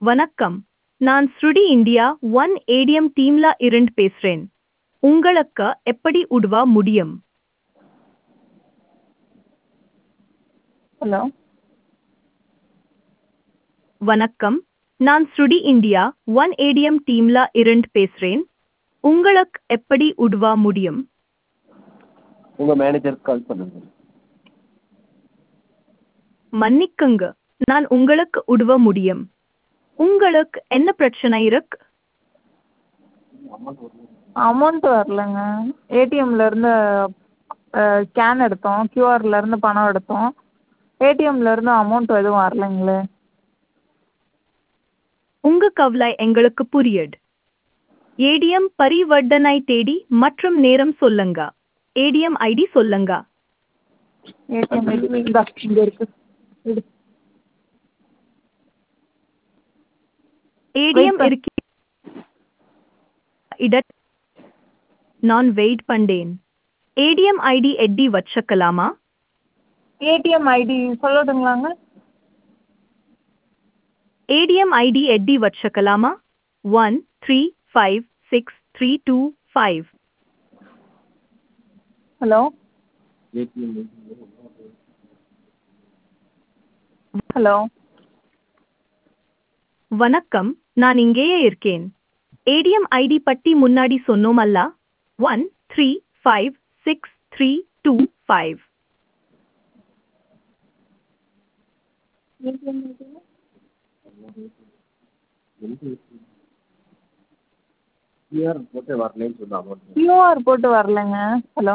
வணக்கம் நான் ஸ்ருடி இந்தியா ஒன் ஏடிஎம் டீம்ல இருந்து பேசுறேன் உங்களுக்கு எப்படி உதவ முடியும் ஹலோ வணக்கம் நான் ஸ்ருடி இந்தியா ஒன் ஏடிஎம் டீம்ல இருந்து பேசுறேன் உங்களுக்கு எப்படி உதவ முடியும் உங்கள் மேனேஜருக்கு கால் பண்ணுங்க மன்னிக்குங்க நான் உங்களுக்கு உதவ முடியும் உங்களுக்கு என்ன பிரச்சனை இருக்கு அமௌண்ட் வரலங்க ஏடிஎம்ல இருந்து ஸ்கேன் எடுத்தோம் கியூஆர்ல இருந்து பணம் எடுத்தோம் ஏடிஎம்ல இருந்து அமௌண்ட் எதுவும் வரலைங்களே உங்க கவலை எங்களுக்கு புரியுது ஏடிஎம் பரிவர்த்தனை தேதி மற்றும் நேரம் சொல்லுங்க ஏடிஎம் ஐடி சொல்லுங்க ஏடிஎம் இந்தா இங்க இருக்கு இரு. ஏடிஎம் Wait, இருக்கி இட நான் வெயிட் பண்ணேன் ஏடிஎம் ஐடி எட்டி வச்சுக்கலாமா ஏடிஎம் ஐடி சொல்லட்டுங்களாங்க ஏடிஎம் ஐடி எட்டி வச்சுக்கலாமா one three five six three two five hello hello வணக்கம் நான் இங்கேயே இருக்கேன் ஏடிஎம் ஐடி பட்டி முன்னாடி சொன்னோமல்ல one three five six three two five QR போட்டு வரலன்னு சொன்ன அமௌண்ட் கியூஆர் போட்டு வரலைங்க ஹலோ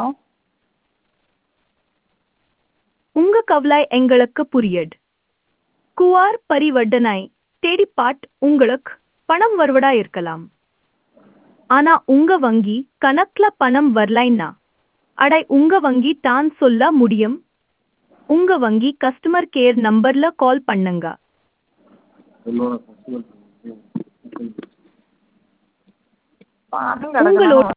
உங்க கவலை எங்களுக்கு புரியுது குவார் பரிவர்த்தனை தேடிப்பாட் உங்களுக்கு பணம் வருவதா இருக்கலாம் ஆனா உங்க வங்கி கணக்குல பணம் வரலைன்னா அடை உங்க வங்கி தான் சொல்ல முடியும் உங்க வங்கி கஸ்டமர் கேர் நம்பர்ல கால் பண்ணுங்க என்னோட கஸ்டமர் பணம் கிடக்குது உங்களோட